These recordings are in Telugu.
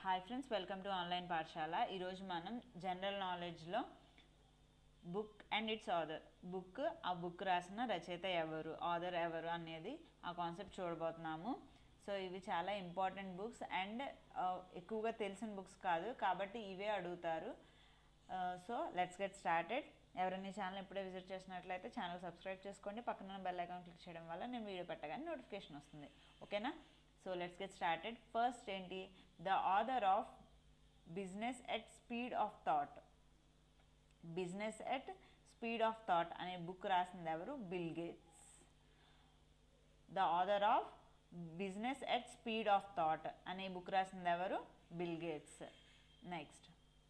hi friends welcome to online పాఠశాల ఈరోజు మనం జనరల్ నాలెడ్జ్లో book and it's author book ఆ బుక్ రాసిన రచయిత ఎవరు ఆథర్ ఎవరు అనేది ఆ కాన్సెప్ట్ చూడబోతున్నాము సో ఇవి చాలా ఇంపార్టెంట్ బుక్స్ అండ్ ఎక్కువగా తెలిసిన బుక్స్ కాదు కాబట్టి ఇవే అడుగుతారు సో లెట్స్ గెట్ స్టార్టెడ్ ఎవరైనా ఛానల్ ఇప్పుడే విజిట్ చేసినట్లయితే ఛానల్ సబ్స్క్రైబ్ చేసుకోండి పక్కన బెల్ ఐకాన్ క్లిక్ చేయడం వల్ల నేను వీడియో పెట్టగానే నోటిఫికేషన్ వస్తుంది ఓకేనా so let's get started first ఏంటి the author of business at speed of thought business at speed of thought అనే బుక్ రాసింది ఎవరు Bill Gates the author of business at speed of thought అనే బుక్ రాసింది ఎవరు Bill Gates next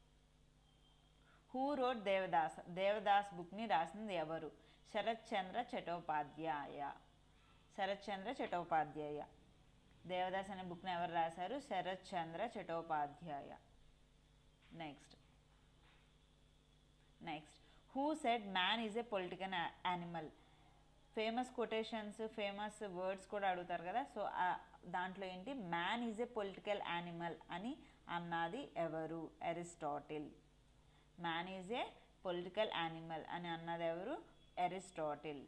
who wrote Devdas Devdas బుక్ని రాసింది ఎవరు శరత్ చంద్ర చటోపాధ్యాయ శరత్ చంద్ర చటోపాధ్యాయ దేవదాస్ అనే బుక్ని ఎవరు రాశారు Sarat Chandra Chattopadhyay next next who said man is a political animal famous quotations famous words కూడా అడుగుతారు కదా సో దాంట్లో ఏంటి man is a political animal అని అన్నది ఎవరు Aristotle man is a political animal అని అన్నది ఎవరు Aristotle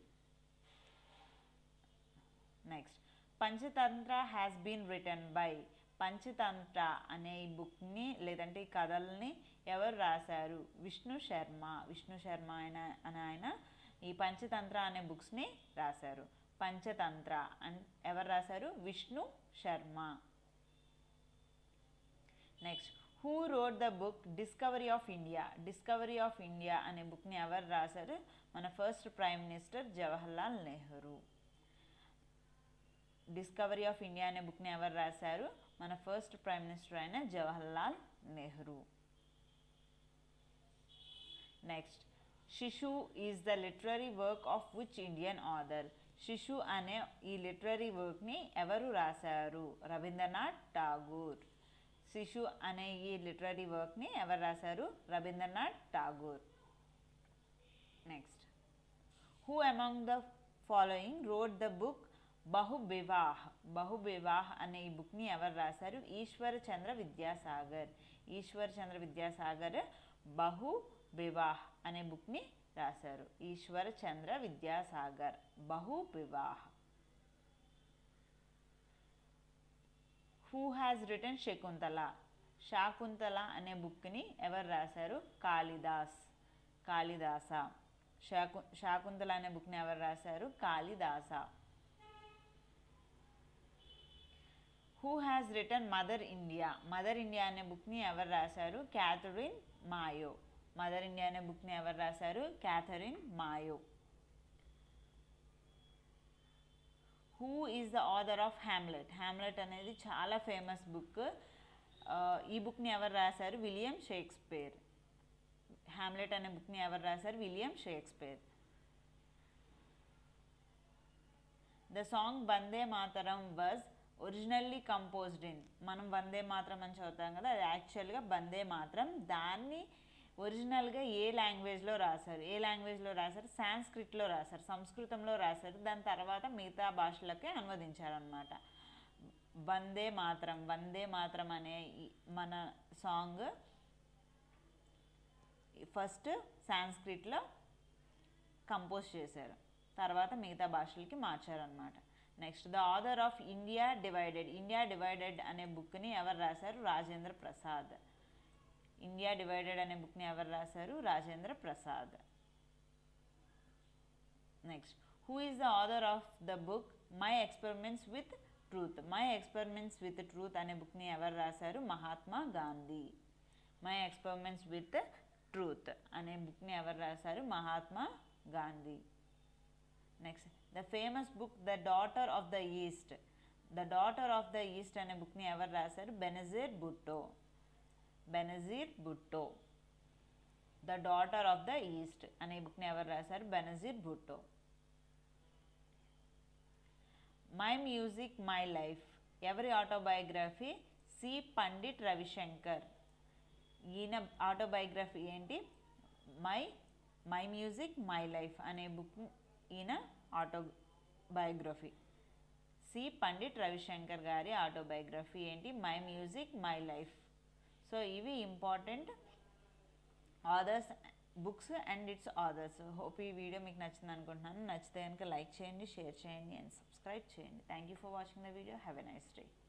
next Panchatantra has been written by Panchatantra అనే ఈ బుక్ని లేదంటే ఈ కథల్ని ఎవరు రాశారు విష్ణు శర్మ విష్ణు శర్మ ఆయన అని ఆయన ఈ పంచతంత్ర అనే బుక్స్ని రాశారు పంచతంత్ర అన్ ఎవరు రాశారు Vishnu Sharma next who wrote the book discovery of India discovery of India అనే బుక్ని ఎవరు రాశారు మన first prime minister Jawaharlal Nehru discovery of India అనే బుక్ని ఎవరు రాశారు మన ఫస్ట్ ప్రైమ్ మినిస్టర్ అయిన Jawaharlal Nehru next Shishu is the literary work of which Indian author Shishu అనే ఈ లిటరరీ వర్క్ని ఎవరు రాశారు రవీంద్రనాథ్ ఠాగూర్ శిశు అనే ఈ లిటరరీ వర్క్ని ఎవరు రాశారు Rabindranath Tagore next who among the following wrote the book Bahubivah Bahubivah అనే ఈ బుక్ని ఎవరు రాశారు ఈశ్వర్ చంద్ర విద్యాసాగర్ ఈశ్వర్ చంద్ర విద్యాసాగర్ బహు వివాహ్ అనే బుక్ని రాశారు Eshwar Chandra Vidyasagar Bahu Vivah who has written Shakuntala Shakuntala అనే బుక్ని ఎవరు రాశారు కాళిదాస్ కాళిదాస శాకు శాకుంతల అనే బుక్ని ఎవరు రాశారు Kalidasa who has written mother India mother India అనే బుక్ని ఎవరు రాశారు క్యాథరిన్ మాయో మదర్ ఇండియా అనే బుక్ని ఎవరు రాశారు Catherine Mayo who is the author of Hamlet Hamlet అనేది చాలా ఫేమస్ బుక్ ఈ బుక్ని ఎవరు రాశారు విలియం షేక్స్పియర్ హ్యామ్లెట్ అనే బుక్ని ఎవరు రాశారు William Shakespeare the song Vande Mataram was originally composed in మనం వందే మాత్రం అని చదువుతాం కదా అది యాక్చువల్గా వందే మాత్రం దాన్ని ఒరిజినల్గా ఏ లాంగ్వేజ్లో రాశారు ఏ లాంగ్వేజ్లో రాశారు సాంస్క్రిట్లో రాశారు సంస్కృతంలో రాశారు దాని తర్వాత మిగతా భాషలకే అనువదించారనమాట వందే మాత్రం వందే మాత్రం అనే మన సాంగ్ ఫస్ట్ సాంస్క్రిట్లో కంపోజ్ చేశారు తర్వాత మిగతా భాషలకి మార్చారనమాట next the author of India divided India divided అనే బుక్ని ఎవరు రాశారు రాజేంద్ర ప్రసాద్ ఇండియా డివైడెడ్ అనే బుక్ని ఎవరు రాశారు Rajendra Prasad next who is the author of the book my experiments with truth my experiments with truth అనే బుక్ని ఎవరు రాశారు Mahatma Gandhi my experiments with truth అనే బుక్ని ఎవరు రాశారు Mahatma Gandhi next the famous book the daughter of the east the daughter of the east అనే బుక్ని ఎవరు రాశారు Benazir Bhutto Benazir Bhutto the daughter of the east అనే బుక్ని ఎవరు రాశారు Benazir బుట్టో my music my life ఎవరి ఆటోబయోగ్రఫీ సి పండిట్ రవిశంకర్ ఈయన ఆటోబయోగ్రఫీ ఏంటి my my music my life అనే బుక్ ఈయన ఆటోబయోగ్రఫీ సి పండిట్ రవిశంకర్ గారి ఆటోబయోగ్రఫీ ఏంటి my music my life so ఇవి important authors books and it's authors hope ఈ వీడియో మీకు నచ్చింది అనుకుంటున్నాను నచ్చితే కనుక లైక్ చేయండి షేర్ చేయండి అండ్ సబ్స్క్రైబ్ చేయండి thank you for watching the video have a nice day